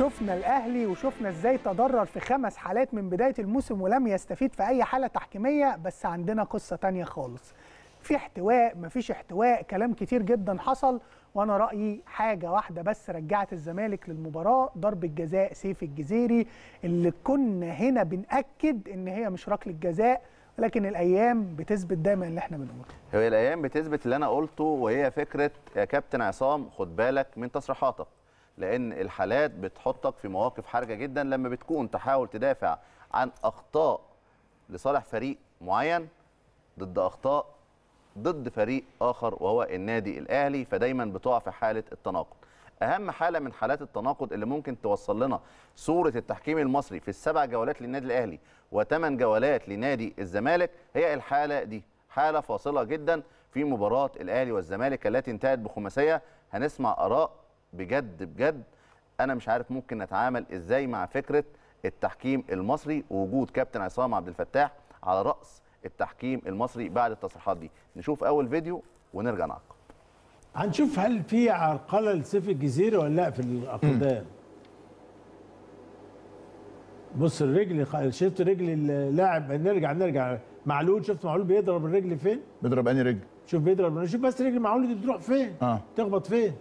شفنا الاهلي وشفنا ازاي تضرر في خمس حالات من بدايه الموسم ولم يستفيد في اي حاله تحكيميه بس عندنا قصه تانية خالص في احتواء مفيش احتواء كلام كتير جدا حصل وانا رايي حاجه واحده بس رجعت الزمالك للمباراه ضربه جزاء سيف الجزيري اللي كنا هنا بناكد ان هي مش ركله جزاء لكن الايام بتثبت دايما اللي احنا بنقوله هي الايام بتثبت اللي انا قلته وهي فكره يا كابتن عصام خد بالك من تصريحاتك لان الحالات بتحطك في مواقف حرجه جدا لما بتكون تحاول تدافع عن اخطاء لصالح فريق معين ضد اخطاء ضد فريق اخر وهو النادي الاهلي فدايما بتقع في حاله التناقض اهم حاله من حالات التناقض اللي ممكن توصل لنا صوره التحكيم المصري في السبع جولات للنادي الاهلي وثمان جولات لنادي الزمالك هي الحاله دي حاله فاصله جدا في مباراه الاهلي والزمالك التي انتهت بخماسيه هنسمع اراء بجد بجد انا مش عارف ممكن نتعامل ازاي مع فكره التحكيم المصري ووجود كابتن عصام عبد الفتاح على راس التحكيم المصري بعد التصريحات دي نشوف اول فيديو ونرجع نعقب هنشوف هل في عرقله لسيف الجزيري ولا لا في الاقدام بص الرجل شفت رجل اللاعب نرجع نرجع معلول شفت معلول بيضرب الرجل فين بيضرب انهي رجل شوف بيضرب شوف بس رجل معلول دي بتروح فين اه تخبط فين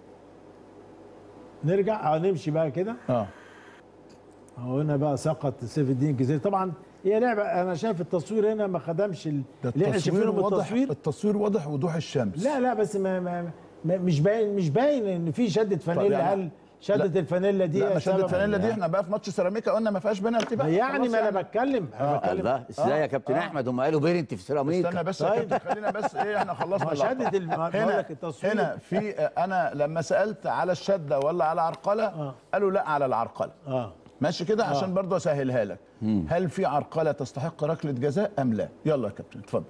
نرجع اه نمشي بقى كده اه اهو هنا بقى سقط سيف الدين الجزيري طبعا هي لعبه انا شايف التصوير هنا ما خدمش ال- ده اللي احنا التصوير شايفينه واضح بالتصوير التصوير واضح وضوح الشمس لا لا بس ما, ما, ما مش باين مش باين ان في شده فانيلا يعني- هل شده لا. الفانيلا دي لا ما سبب- شدت فانيلا دي احنا بقى في ماتش سيراميكا قلنا ما فيهاش بنالتي بقى يعني خلاص ما انا بتكلم انا بتكلم الله ازاي يا كابتن احمد هم قالوا بيرنت في سيراميكا استنى بس يا طيب. كابتن خلينا بس ايه احنا خلصنا ما اللقطة. شدت الم- بقول هنا لك التصوير. هنا في انا لما سالت على الشده ولا على عرقله آه. قالوا لا على العرقله اه ماشي كده عشان برضه اسهلها لك هل في عرقله تستحق ركله جزاء ام لا يلا يا كابتن اتفضل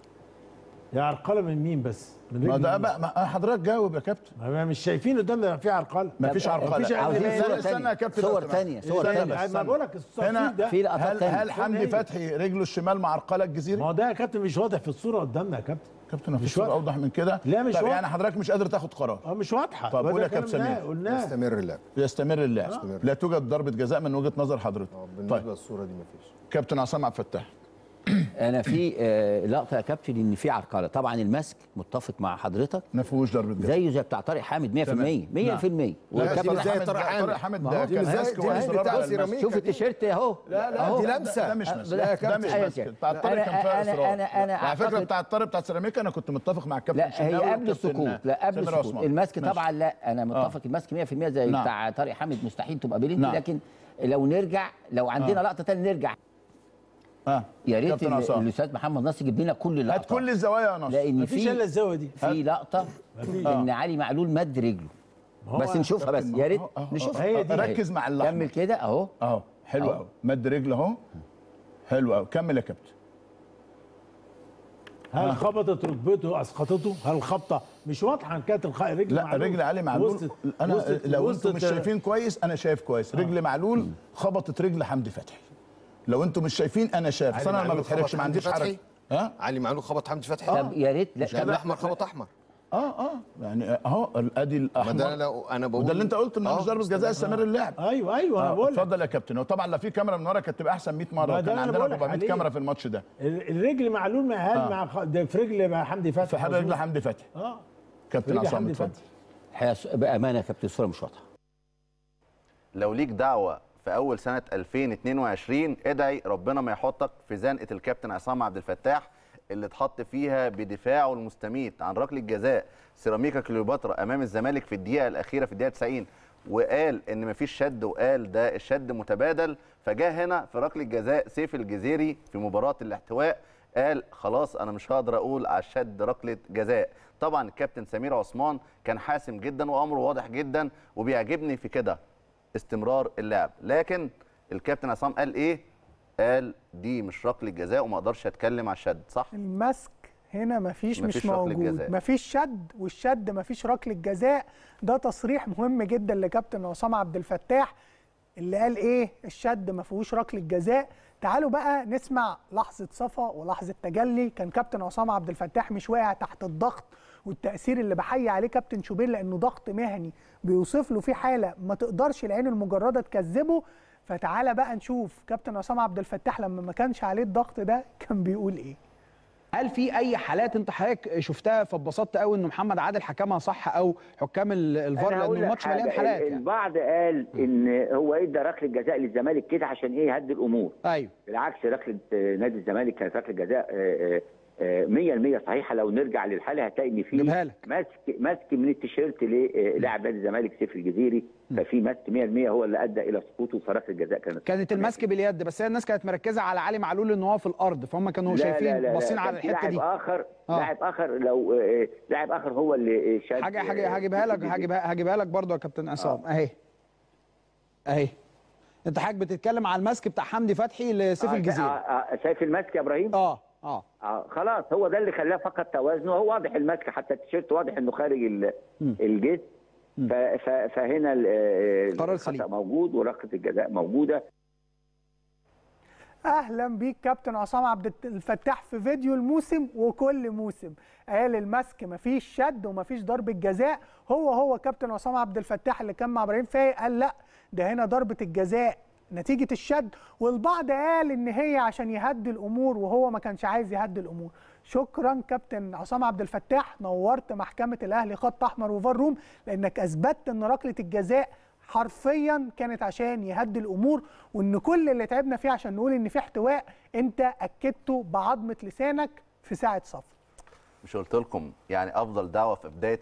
يا عرقله من مين بس من ما رجل ده مين؟ بقى ما حضرتك جاوب يا كابتن ما مش شايفين قدامنا في عرقله ما فيش عرقله مفيش عاوزين عرقلة. صورة استنى تانية. يا كابتن صور لو سمحت. تانية، صور استنى تانية. بس، ما استنى. بقول لك التصوير هنا ده في لقطات هل تانية. هل حمدي فين هي؟ فتحي رجله الشمال معرقله الجزيري ما هو ده يا كابتن مش واضح في الصوره قدامنا يا كابتن كابتن مفيش مش صورة واضح. اوضح من كده لا، مش طب واضح. يعني حضرتك مش قادر تاخد قرار اه مش واضحه طب وده قول يا كلام كابتن ده سمير. قلناه يستمر اللعب يستمر اللعب يستمر. لا توجد ضربه جزاء من وجهه نظر حضرتك بالنسبه طيب للصوره دي مفيش كابتن عصام عبد الفتاح انا في آه، لقطه يا كابتن ان في عرقله طبعا المسك متفق مع حضرتك ما فيهوش ضربه جزاء زيه زي بتاع طارق حامد 100% 100% لا والكابتن دي ازاي حامد طارق ده- حامد؟ طارق حامد ما ده هو كان دي ماسك زي- دي واصرار بتاع على المسك. سيراميكا شوف دي. التيشيرت اهو لا لا أهو. دي لمسة. ده مش آه، مسك لا يا ده كابتن، مش أيا مسك كان. بتاع الطارق كان أنا- فيها أنا- اصرار أنا- أنا على فكره أعتقد- بتاع الطارق بتاع سيراميكا انا كنت متفق مع الكابتن لا هي شناوي قبل والكابتن السقوط لا قبل سامر السقوط عثمان. المسك ماشي. طبعا لا انا متفق المسك 100% زي نعم. بتاع طارق حامد مستحيل تبقى بيلينتي نعم. لكن لو نرجع لو عندنا لقطه ثانيه نرجع اه يا ريت كابتن ال- عصام. الاستاذ محمد نصر يجيب لنا كل اللقطات هات كل الزوايا يا نصر لان مفيش في الا الزاويه دي في لقطه ان علي معلول مد رجله بس نشوفها بس يا ريت أهو، أهو، نشوفها هي دي. ركز مع اللحظه كمل كده اهو اهو حلو أهو. قوي مد رجل اهو حلو قوي كمل يا كابتن هل خبطت ركبته اسقطته هل الخبطه مش واضحه ان كانت الخ- رجل لا معلول رجل علي معلول وسطت- انا وسطت- لو وسطت- انتم مش شايفين كويس انا شايف كويس رجل معلول خبطت رجل حمدي فتحي لو انتم مش شايفين انا شايف علي بس انا ما معلول بتحركش خبط ما عنديش حمدي حركه فتحي؟ ها علي معلول خبط حمدي فتحي طب يا ريت لا يعني طب الاحمر خبط احمر اه اه يعني اهو ادي ما الاحمر ده انا لو انا بقول وده اللي انت قلت انه مش آه، ضربه جزاء استمر اللعب ايوه ايوه انا آه، بقول لك اتفضل يا كابتن هو طبعا لو في كاميرا من ورا كانت تبقى احسن 100 ما مره ده كان أنا عندنا بقول لك 400 عليه. كاميرا في الماتش ده ال- الرجل معلول ما هل مع خ- ده في رجل مع حمدي فتحي في حاجه رجل مظبوط. حمدي فتحي اه كابتن رجل عصام حمدي اتفضل فتحي الحقيقة بامانه يا كابتن الصوره مش واضحه لو ليك دعوه في اول سنه 2022 ادعي ربنا ما يحطك في زنقه الكابتن عصام عبد الفتاح اللي اتحط فيها بدفاعه المستميت عن ركله جزاء سيراميكا كليوباترا امام الزمالك في الدقيقه الاخيره في الدقيقه 90 وقال ان مفيش شد وقال ده الشد متبادل فجاء هنا في ركله جزاء سيف الجزيري في مباراه الاحتواء قال خلاص انا مش هقدر اقول على الشد ركله جزاء طبعا الكابتن سمير عثمان كان حاسم جدا وامره واضح جدا وبيعجبني في كده استمرار اللعب لكن الكابتن عصام قال ايه قال دي مش ركله جزاء وما اقدرش اتكلم على الشد صح المسك هنا مفيش, مفيش مش ركلة موجود جزاء. مفيش شد والشد مفيش ركله جزاء ده تصريح مهم جدا لكابتن عصام عبد الفتاح اللي قال ايه الشد ما فيهوش ركله جزاء تعالوا بقى نسمع لحظه صفا ولحظه تجلي كان كابتن عصام عبد الفتاح مش واقع تحت الضغط والتاثير اللي بحيي عليه كابتن شوبير لانه ضغط مهني بيوصف له فيه حاله ما تقدرش العين المجرده تكذبه فتعالى بقى نشوف كابتن عصام عبد الفتاح لما ما كانش عليه الضغط ده كان بيقول ايه هل في اي حالات انت حضرتك شفتها فاتبسطت قوي ان محمد عادل حكمها صح او حكام ال- الفار أنا لان هقول لك الماتش حاجة، مليان حالات ال- يعني البعض قال ان هو ادى ركله جزاء للزمالك كده عشان ايه يهدي الامور ايوه بالعكس ركله آه، نادي الزمالك كانت ركله جزاء آه، آه، آه، 100% صحيحه لو نرجع للحاله هتلاقي ان في جيبها لك. ماسك ماسك من التيشيرت للاعب نادي الزمالك سيف الجزيري ففي ماسك 100% هو اللي ادى الى سقوطه فركله الجزاء كانت كانت المسك باليد بس هي الناس كانت مركزه على علي معلول ان هو في الارض فهم كانوا لا شايفين لا لا باصين لا، على كان في الحته لاعب دي اخر آه. لاعب اخر لو آه، لاعب اخر هو اللي آه، شاد حاجه آه، حاجه هجيبها لك سيف الجزيري. هجيبها هجيبها لك برضه يا كابتن عصام اهي اهي انت حضرتك بتتكلم على المسك بتاع حمدي فتحي لسيف آه، الجزيري آه، آه، شايف الماسك يا ابراهيم اه اه آه خلاص هو ده اللي خلاه فقد توازنه هو واضح الماسك حتى التيشيرت واضح انه خارج ال- الجسم ف- ف- فهنا ال- آه، قرار الخطأ سليم. موجود وركله الجزاء موجوده اهلا بيك كابتن عصام عبد الفتاح في فيديو الموسم وكل موسم قال المسك مفيش شد ومفيش ضربه جزاء هو هو كابتن عصام عبد الفتاح اللي كان مع ابراهيم فايق قال لا ده هنا ضربه الجزاء نتيجه الشد والبعض قال ان هي عشان يهدي الامور وهو ما كانش عايز يهدي الامور شكرا كابتن عصام عبد الفتاح نورت محكمه الاهلي خط احمر وفار روم لانك اثبتت ان ركله الجزاء حرفيا كانت عشان يهدي الامور وان كل اللي تعبنا فيه عشان نقول ان في احتواء انت اكدته بعظمه لسانك في ساعه صفر مش قلت لكم يعني افضل دعوه في بدايه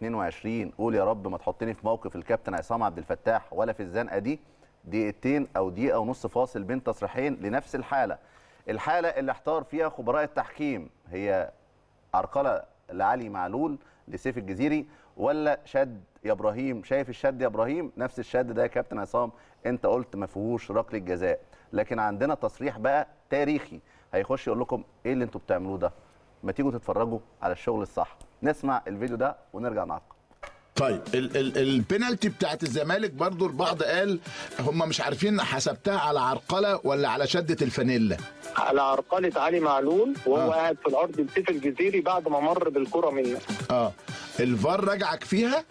2022 قول يا رب ما تحطني في موقف الكابتن عصام عبد الفتاح ولا في الزنقه دي دقيقتين او دقيقه ونص فاصل بين تصريحين لنفس الحاله الحاله اللي احتار فيها خبراء التحكيم هي عرقله لعلي معلول لسيف الجزيري ولا شد يا ابراهيم شايف الشد يا ابراهيم نفس الشد ده يا كابتن عصام انت قلت ما فيهوش ركله جزاء لكن عندنا تصريح بقى تاريخي هيخش يقول لكم ايه اللي انتوا بتعملوه ده ما تيجوا تتفرجوا على الشغل الصح نسمع الفيديو ده ونرجع نعقب طيب ال ال البينالتي بتاعت الزمالك برضو البعض قال هم مش عارفين حسبتها على عرقله ولا على شده الفانيلا على عرقلة علي معلول وهو آه. قاعد في الارض بسيف الجزيري بعد ما مر بالكره منه اه الفار رجعك فيها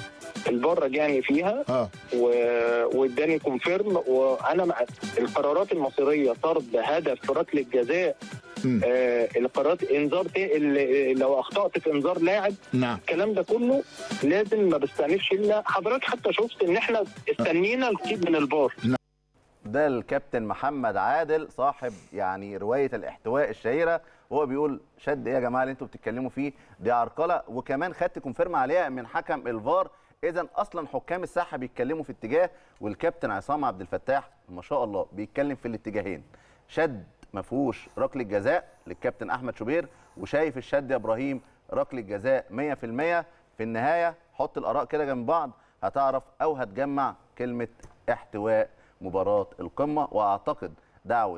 الفار رجعني فيها اه و- واداني كونفيرم وانا مع القرارات المصيريه طرد هدف في ركله جزاء مم. آه القرارات انذار تا- ال- لو اخطات في انذار لاعب نعم الكلام ده كله لازم ما بستأنفش الا حضرتك حتى شفت ان احنا استنينا الكيد من الفار ده الكابتن محمد عادل صاحب يعني روايه الاحتواء الشهيره وهو بيقول شد ايه يا جماعه اللي انتوا بتتكلموا فيه دي عرقله وكمان خدت كونفيرم عليها من حكم الفار اذا اصلا حكام الساحه بيتكلموا في اتجاه والكابتن عصام عبد الفتاح ما شاء الله بيتكلم في الاتجاهين شد ما فيهوش ركله جزاء للكابتن احمد شوبير وشايف الشد يا ابراهيم ركله جزاء 100% في النهايه حط الاراء كده جنب بعض هتعرف او هتجمع كلمه احتواء مباراه القمه واعتقد دعوه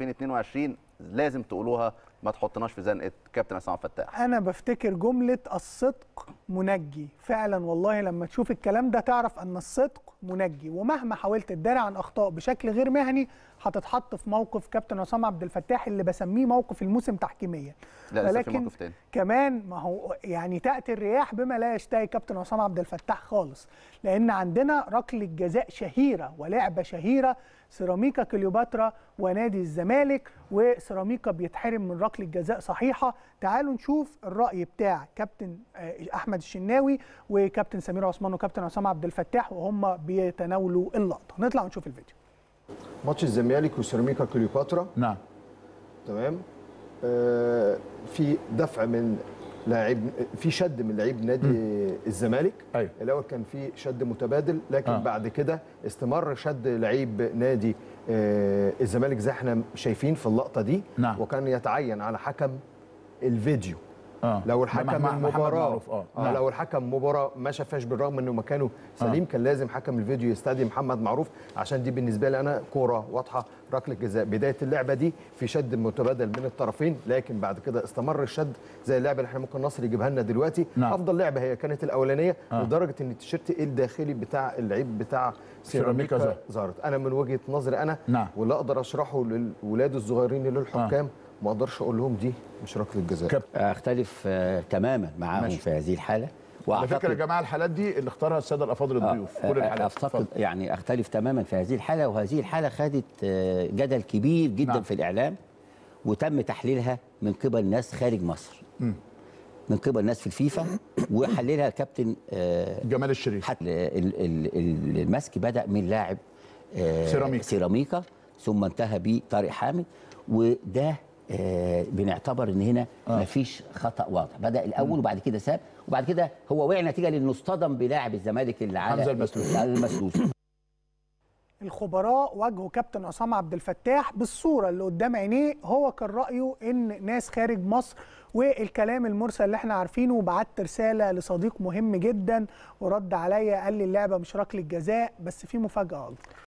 2022 لازم تقولوها ما تحطناش في زنقه كابتن عصام عبد الفتاح انا بفتكر جمله الصدق منجي فعلا والله لما تشوف الكلام ده تعرف ان الصدق منجي ومهما حاولت تداري عن اخطاء بشكل غير مهني هتتحط في موقف كابتن عصام عبد الفتاح اللي بسميه موقف الموسم تحكيميا لا لسه في ولكن موقف تاني كمان ما هو يعني تاتي الرياح بما لا يشتهي كابتن عصام عبد الفتاح خالص لان عندنا ركله جزاء شهيره ولعبه شهيره سيراميكا كليوباترا ونادي الزمالك وسيراميكا بيتحرم من ركله جزاء صحيحه تعالوا نشوف الراي بتاع كابتن آه، احمد الشناوي وكابتن سمير عثمان وكابتن عصام عبد الفتاح وهم بيتناولوا اللقطه نطلع ونشوف الفيديو ماتش الزمالك وسيراميكا كليوباترا نعم تمام آه في دفع من لاعب في شد من لعيب نادي الزمالك أيوة. الاول كان في شد متبادل لكن آه. آه. بعد كده استمر شد لعيب نادي آه الزمالك زي احنا شايفين في اللقطه دي نعم. وكان يتعين على حكم الفيديو اه لو ده الحكم مح- محمد المباراه معروف، اه آه نعم. لو الحكم مباراه ما شافهاش بالرغم انه مكانه سليم كان لازم حكم الفيديو يستدعي محمد معروف عشان دي بالنسبه لي انا كوره واضحه ركله جزاء بدايه اللعبه دي في شد متبادل من الطرفين لكن بعد كده استمر الشد زي اللعبه اللي احنا ممكن نصر يجيبها لنا دلوقتي نعم. افضل لعبه هي كانت الاولانيه آه. لدرجه ان التيشيرت الداخلي بتاع اللعيب بتاع سيراميكا سيراميكا ظهر. ظهرت انا من وجهه نظري انا نعم. واللي اقدر اشرحه للولاد الصغيرين للحكام ما اقدرش اقول لهم دي مش ركله جزاء كابتن. اختلف آه، تماما معاهم ماشي. في هذه الحاله على فكره يا جماعه الحالات دي اللي اختارها الساده الافاضل الضيوف آه، كل آه، الحالات افتقد اتفضل. يعني اختلف تماما في هذه الحاله وهذه الحاله خدت آه، جدل كبير جدا نعم. نعم. في الاعلام وتم تحليلها من قبل ناس خارج مصر من قبل ناس في الفيفا وحللها الكابتن آه، جمال الشريف حتى ال- ال- ال- المسك بدا من لاعب آه، سيراميكا. سيراميكا ثم انتهى بطارق حامد وده آه، بنعتبر ان هنا آه. مفيش خطا واضح بدا الاول وبعد كده ساب وبعد كده هو وقع نتيجه لانه اصطدم بلاعب الزمالك اللي على حمزة المسلوسي. على المسلوسي الخبراء واجهوا كابتن عصام عبد الفتاح بالصوره اللي قدام عينيه هو كان رايه ان ناس خارج مصر والكلام المرسل اللي احنا عارفينه وبعت رساله لصديق مهم جدا ورد عليا قال لي اللعبه مش ركله جزاء بس في مفاجاه اكبر